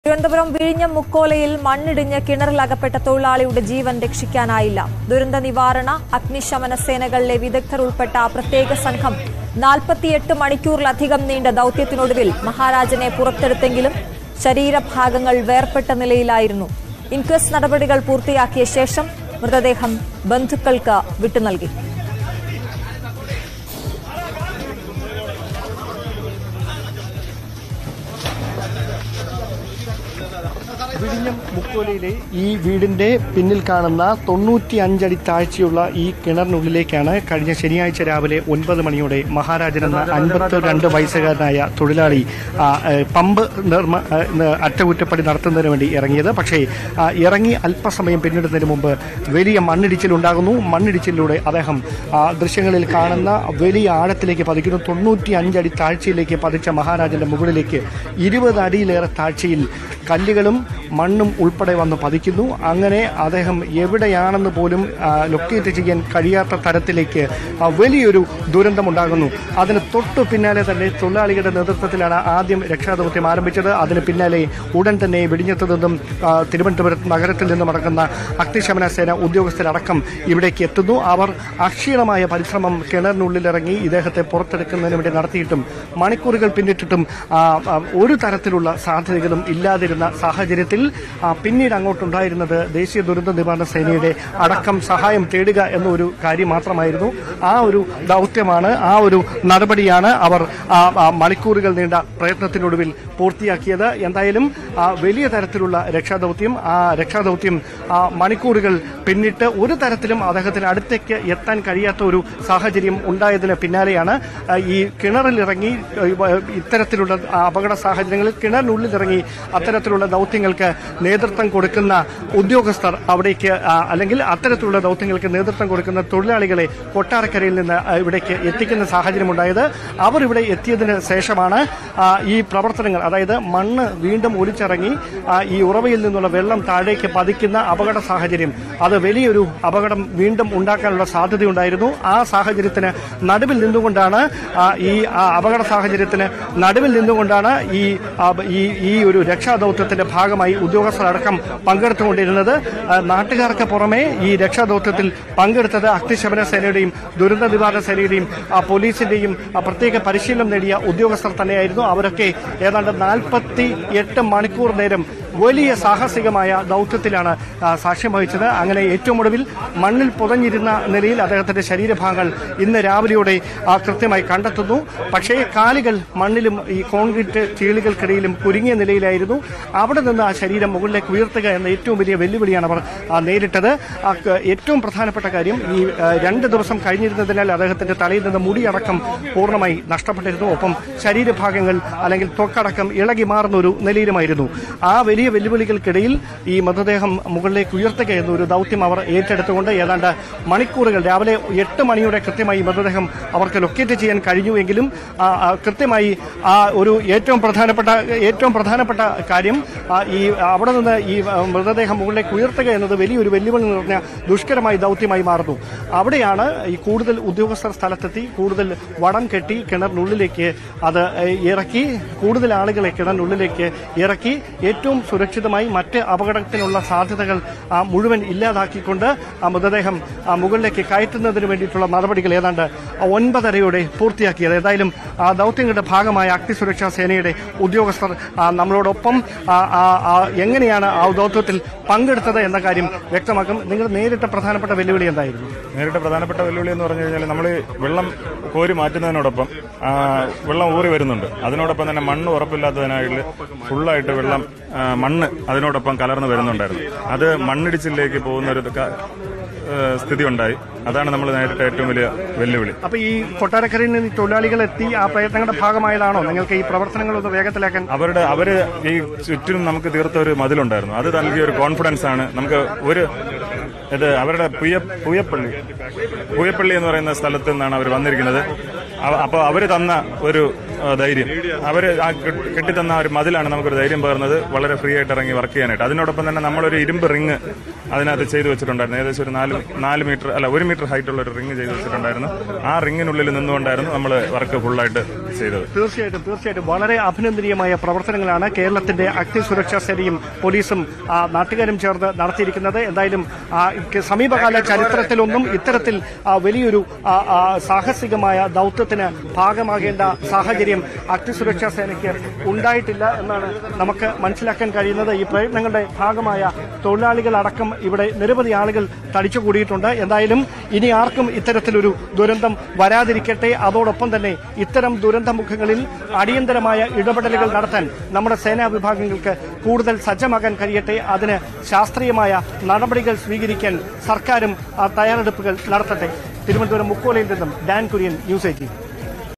തിരുവനന്തപുരം വിഴിഞ്ഞം മുക്കോലയിൽ മണ്ണിടിഞ്ഞ് കിണറിലകപ്പെട്ട തൊഴിലാളിയുടെ ജീവൻ രക്ഷിക്കാനായില്ല ദുരന്ത നിവാരണ അഗ്നിശമന സേനകളിലെ വിദഗ്ധർ ഉൾപ്പെട്ട പ്രത്യേക സംഘം നാൽപ്പത്തിയെട്ട് മണിക്കൂറിലധികം നീണ്ട ദൌത്യത്തിനൊടുവിൽ മഹാരാജനെ പുറത്തെടുത്തെങ്കിലും ശരീരഭാഗങ്ങൾ വേർപെട്ട നിലയിലായിരുന്നു ഇൻക്വസ്റ്റ് നടപടികൾ പൂർത്തിയാക്കിയ ശേഷം മൃതദേഹം ബന്ധുക്കൾക്ക് വിട്ടുനൽകി വിഴിഞ്ഞം മുക്കോലയിലെ ഈ വീടിന്റെ പിന്നിൽ കാണുന്ന തൊണ്ണൂറ്റി അഞ്ചടി താഴ്ചയുള്ള ഈ കിണറിനുള്ളിലേക്കാണ് കഴിഞ്ഞ ശനിയാഴ്ച രാവിലെ ഒൻപത് മണിയോടെ മഹാരാജൻ എന്ന അൻപത്തി രണ്ട് വയസ്സുകാരനായ തൊഴിലാളി ആ, ഏ, പമ്പ് നിർമ്മ ഏ, ന- അറ്റകുറ്റപ്പണി നടത്തുന്നതിന് വേണ്ടി ഇറങ്ങിയത് പക്ഷേ ആ, ഇറങ്ങി അല്പസമയം പിന്നിടുന്നതിന് മുമ്പ് വലിയ മണ്ണിടിച്ചിലുണ്ടാകുന്നു മണ്ണിടിച്ചിലൂടെ അദ്ദേഹം ആ, ദൃശ്യങ്ങളിൽ കാണുന്ന വലിയ ആഴത്തിലേക്ക് പതിക്കുന്നു തൊണ്ണൂറ്റി അഞ്ചടി താഴ്ചയിലേക്ക് പതിച്ച മഹാരാജന്റെ മുകളിലേക്ക് ഇരുപത് അടിയിലേറെ താഴ്ചയിൽ കല്ലുകളും മണ്ണും ഉൾപ്പെടെ വന്ന് പതിക്കുന്നു അങ്ങനെ അദ്ദേഹം എവിടെയാണെന്ന് പോലും ആ, ലൊക്കേറ്റ് ചെയ്യാൻ കഴിയാത്ത തരത്തിലേക്ക് ആ, വലിയൊരു ദുരന്തമുണ്ടാകുന്നു അതിന് തൊട്ടു പിന്നാലെ തന്നെ തൊഴിലാളികളുടെ നേതൃത്വത്തിലാണ് ആദ്യം രക്ഷാദൗത്യം ആരംഭിച്ചത് അതിന് പിന്നാലെ ഉടൻ തന്നെ വെടിഞ്ഞത്ത് നിന്നും ആ, തിരുവനന്തപുരം നഗരത്തിൽ നിന്നും അടക്കുന്ന അഗ്നിശമന സേന ഉദ്യോഗസ്ഥരടക്കം ഇവിടേക്ക് എത്തുന്നു അവർ അക്ഷീണമായ പരിശ്രമം കിണറിനുള്ളിലിറങ്ങി ഇദ്ദേഹത്തെ പുറത്തെടുക്കുന്നതിന് വേണ്ടി നടത്തിയിട്ടും മണിക്കൂറുകൾ പിന്നിട്ടിട്ടും ആ, ആ, ഒരു തരത്തിലുള്ള സാധ്യതകളും ഇല്ലാതിരുന്ന സാഹചര്യത്തിൽ ആ, പിന്നീട് അങ്ങോട്ടുണ്ടായിരുന്നത് ദേശീയ ദുരന്ത നിവാരണ സേനയുടെ അടക്കം സഹായം തേടുക എന്നൊരു കാര്യം മാത്രമായിരുന്നു ആ ഒരു ദൗത്യമാണ് ആ ഒരു നടപടിയാണ് അവർ ആ, ആ, മണിക്കൂറുകൾ നീണ്ട പ്രയത്നത്തിനൊടുവിൽ പൂർത്തിയാക്കിയത് എന്തായാലും ആ, വലിയ തരത്തിലുള്ള രക്ഷാദൗത്യം ആ രക്ഷാദൗത്യം ആ, മണിക്കൂറുകൾ പിന്നിട്ട് ഒരു തരത്തിലും അദ്ദേഹത്തിന് അടുത്തേക്ക് എത്താൻ കഴിയാത്ത ഒരു സാഹചര്യം ഉണ്ടായതിന് പിന്നാലെയാണ് ആ, ഈ കിണറിലിറങ്ങി ആ, ഇത്തരത്തിലുള്ള ആ, അപകട സാഹചര്യങ്ങളിൽ കിണറിനുള്ളിലിറങ്ങി അത്തരത്തിലുള്ള ദൗത്യങ്ങൾക്ക് നേതൃത്വം കൊടുക്കുന്ന ഉദ്യോഗസ്ഥർ അവിടേക്ക് ആ, അല്ലെങ്കിൽ അത്തരത്തിലുള്ള ദൗത്യങ്ങൾക്ക് നേതൃത്വം കൊടുക്കുന്ന തൊഴിലാളികളെ കൊട്ടാരക്കരയിൽ നിന്ന് ആ, ഇവിടേക്ക് എത്തിക്കുന്ന സാഹചര്യമുണ്ടായത് അവർ ഇവിടെ എത്തിയതിന് ശേഷമാണ് ആ, ഈ പ്രവർത്തനങ്ങൾ അതായത് മണ്ണ് വീണ്ടും ഒലിച്ചിറങ്ങി ആ, ഈ ഉറവയിൽ നിന്നുള്ള വെള്ളം താഴേക്ക് പതിക്കുന്ന അപകട സാഹചര്യം അത് വലിയൊരു അപകടം വീണ്ടും ഉണ്ടാക്കാനുള്ള സാധ്യതയുണ്ടായിരുന്നു ആ സാഹചര്യത്തിന് നടുവിൽ നിന്നുകൊണ്ടാണ് ആ, ഈ ആ, അപകട സാഹചര്യത്തിന് നടുവിൽ നിന്നുകൊണ്ടാണ് ഈ ആ, ഈ ഈ ഒരു രക്ഷാദൗത്യത്തിന്റെ ഭാഗമായി ഉദ്യോഗസ്ഥരടക്കം പങ്കെടുത്തുകൊണ്ടിരുന്നത് ആ, നാട്ടുകാർക്ക് പുറമെ ഈ രക്ഷാദൗത്യത്തിൽ പങ്കെടുത്തത് അഗ്നിശമന സേനയുടെയും ദുരന്ത നിവാരണ സേനയുടെയും ആ, പോലീസിന്റെയും ആ, പ്രത്യേക പരിശീലനം നേടിയ ഉദ്യോഗസ്ഥർ തന്നെയായിരുന്നു അവരൊക്കെ ഏതാണ്ട് നാൽപ്പത്തി എട്ട് മണിക്കൂർ നേരം വലിയ സാഹസികമായ ദൗത്യത്തിലാണ് ആ, സാക്ഷ്യം വഹിച്ചത് അങ്ങനെ ഏറ്റവും ഒടുവിൽ മണ്ണിൽ പുതഞ്ഞിരുന്ന നിലയിൽ അദ്ദേഹത്തിന്റെ ശരീരഭാഗങ്ങൾ ഇന്ന് രാവിലെയോടെ ആ, കൃത്യമായി കണ്ടെത്തുന്നു പക്ഷേ കാലുകൾ മണ്ണിലും ഈ കോൺക്രീറ്റ് ചീളുകൾക്കിടയിലും കുരുങ്ങിയ നിലയിലായിരുന്നു അവിടെ നിന്ന് ആ ശരീരം മുകളിലേക്ക് ഉയർത്തുക എന്ന ഏറ്റവും വലിയ വെല്ലുവിളിയാണ് അവർ ആ, നേരിട്ടത് ആ, ക- ഏറ്റവും പ്രധാനപ്പെട്ട കാര്യം ഈ ആ, രണ്ട് ദിവസം കഴിഞ്ഞിരുന്നതിനാൽ അദ്ദേഹത്തിന്റെ തലയിൽ നിന്ന് മുടിയടക്കം പൂർണ്ണമായി നഷ്ടപ്പെട്ടിരുന്നു ഒപ്പം ശരീരഭാഗങ്ങൾ അല്ലെങ്കിൽ ത്വക്കടക്കം ഇളകി മാറുന്ന ഒരു നിലയിലുമായിരുന്നു ആ വലിയ വെല്ലുവിളികൾക്കിടയിൽ ഈ മൃതദേഹം മുകളിലേക്ക് ഉയർത്തുക എന്നൊരു ദൗത്യം അവർ ഏറ്റെടുത്തുകൊണ്ട് ഏതാണ്ട് മണിക്കൂറുകൾ രാവിലെ എട്ട് മണിയോടെ കൃത്യമായി മൃതദേഹം അവർക്ക് ലൊക്കേറ്റ് ചെയ്യാൻ കഴിഞ്ഞുവെങ്കിലും ആ, ആ, കൃത്യമായി ആ ഒരു ഏറ്റവും പ്രധാനപ്പെട്ട ഏറ്റവും പ്രധാനപ്പെട്ട കാര്യം ആ, ഈ അവിടെ നിന്ന് ഈ ആ, മൃതദേഹം മുകളിലേക്ക് ഉയർത്തുക എന്നത് വലിയൊരു വെല്ലുവിളി നിറഞ്ഞ ദുഷ്കരമായ ദൗത്യമായി മാറുന്നു അവിടെയാണ് ഈ കൂടുതൽ ഉദ്യോഗസ്ഥർ സ്ഥലത്തെത്തി കൂടുതൽ വടം കെട്ടി കിണറിനുള്ളിലേക്ക് അത് ഏഹ്, ഇറക്കി കൂടുതൽ ആളുകളെ കിണറിനുള്ളിലേക്ക് ഇറക്കി ഏറ്റവും സുരക്ഷിതമായി മറ്റ് അപകടത്തിനുള്ള സാധ്യതകൾ ആ, മുഴുവൻ ഇല്ലാതാക്കിക്കൊണ്ട് ആ മൃതദേഹം ആ, മുകളിലേക്ക് കയറ്റുന്നതിന് വേണ്ടിയിട്ടുള്ള നടപടികൾ ഏതാണ്ട് ഒൻപതരയോടെ പൂർത്തിയാക്കിയത് ഏതായാലും ആ ദൗത്യങ്ങളുടെ ഭാഗമായ അഗ്നിസുരക്ഷാ സേനയുടെ ഉദ്യോഗസ്ഥർ ആ, നമ്മളോടൊപ്പം ആ, ആ, ആ, എങ്ങനെയാണ് ആ ദൗത്യത്തിൽ പങ്കെടുത്തത് എന്ന കാര്യം വ്യക്തമാക്കും നിങ്ങൾ നേരിട്ട പ്രധാനപ്പെട്ട വെല്ലുവിളി എന്തായിരുന്നു നേരിട്ട പ്രധാനപ്പെട്ട വെല്ലുവിളി എന്ന് പറഞ്ഞു കഴിഞ്ഞാൽ നമ്മൾ വെള്ളം കോരി മാറ്റുന്നതിനോടൊപ്പം ആ, വെള്ളം ഊറി വരുന്നുണ്ട് അതിനോടൊപ്പം തന്നെ മണ്ണ് ഉറപ്പില്ലാത്തതിനായിട്ട് ഫുള്ളായിട്ട് വെള്ളം ആ, മണ്ണ് അതിനോടൊപ്പം കലർന്ന് വരുന്നുണ്ടായിരുന്നു അത് മണ്ണിടിച്ചിലേക്ക് പോകുന്ന ഒരു ക- ഏ, സ്ഥിതി ഉണ്ടായി അതാണ് നമ്മൾ നേരിട്ട ഏറ്റവും വലിയ വെല്ലുവിളി അപ്പൊ ഈ കൊട്ടാരക്കരയിൽ നിന്ന് ഈ തൊഴിലാളികൾ എത്തി ആ പ്രയത്നങ്ങളുടെ ഭാഗമായതാണോ നിങ്ങൾക്ക് ഈ പ്രവർത്തനങ്ങളൊന്ന് വേഗത്തിലാക്കാൻ അവരുടെ അവര് ഈ ചുറ്റിനും നമുക്ക് തീർത്ത ഒരു മതിലുണ്ടായിരുന്നു അത് നൽകിയ ഒരു കോൺഫിഡൻസ് ആണ് നമുക്ക് ഒരു ഇത് അവരുടെ പുയ പുയപ്പള്ളി പുയപ്പള്ളി എന്ന് പറയുന്ന സ്ഥലത്ത് നിന്നാണ് അവർ വന്നിരിക്കുന്നത് അവ- അപ്പോൾ അവർ തന്ന ഒരു ആ, ധൈര്യം അവർ ആ കെട്ടി- കെട്ടിത്തന്ന ആ ഒരു മതിലാണ് നമുക്കൊരു ധൈര്യം പകർന്നത് വളരെ ഫ്രീ ആയിട്ട് ഇറങ്ങി വർക്ക് ചെയ്യാനായിട്ട് അതിനോടൊപ്പം തന്നെ നമ്മളൊരു ഇരുമ്പ് റിങ് അതിനകത്ത് ചെയ്തു വെച്ചിട്ടുണ്ടായിരുന്നു ഏകദേശം ഒരു നാല് നാല് മീറ്റർ അല്ല ഒരു മീറ്റർ ഹൈറ്റ് ഉള്ള ഒരു റിങ് ചെയ്തു വെച്ചിട്ടുണ്ടായിരുന്നു ആ റിങ്ങിനുള്ളിൽ നിന്നുകൊണ്ടായിരുന്നു നമ്മൾ വർക്ക് ഫുള്ളായിട്ട് ചെയ്തത് തീർച്ചയായിട്ടും തീർച്ചയായിട്ടും വളരെ അഭിനന്ദനീയമായ പ്രവർത്തനങ്ങളാണ് കേരളത്തിന്റെ അഗ്നി സുരക്ഷാ സേനയും പോലീസും ആ, നാട്ടുകാരും ചേർന്ന് നടത്തിയിരിക്കുന്നത് എന്തായാലും ആ, ഇക്ക് സമീപകാല ചരിത്രത്തിലൊന്നും ഇത്തരത്തിൽ ആ, വലിയൊരു ആ, ആ, സാഹസികമായ ദൌത്യത്തിന് ഭാഗമാകേണ്ട സാഹചര്യം അഗ്നി സുരക്ഷാ സേനയ്ക്ക് ഉണ്ടായിട്ടില്ല എന്നാണ് നമുക്ക് മനസ്സിലാക്കാൻ കഴിയുന്നത് ഈ പ്രയത്നങ്ങളുടെ ഭാഗമായ തൊഴിലാളികളടക്കം ഇവിടെ നിരവധി ആളുകൾ തടിച്ചുകൂടിയിട്ടുണ്ട് എന്തായാലും ഇനി ആർക്കും ഇത്തരത്തിലൊരു ദുരന്തം വരാതിരിക്കട്ടെ അതോടൊപ്പം തന്നെ ഇത്തരം ദുരന്തമുഖങ്ങളിൽ അടിയന്തരമായ ഇടപെടലുകൾ നടത്താൻ നമ്മുടെ സേനാ വിഭാഗങ്ങൾക്ക് കൂടുതൽ സജ്ജമാകാൻ കഴിയട്ടെ അതിന് ശാസ്ത്രീയമായ നടപടികൾ സ്വീകരിക്കാൻ സർക്കാരും ആ തയ്യാറെടുപ്പുകൾ നടത്തട്ടെ തിരുവനന്തപുരം മുക്കോലയിൽ നിന്നും ഡാൻ കുര്യൻ ന്യൂസ് എയ്റ്റീൻ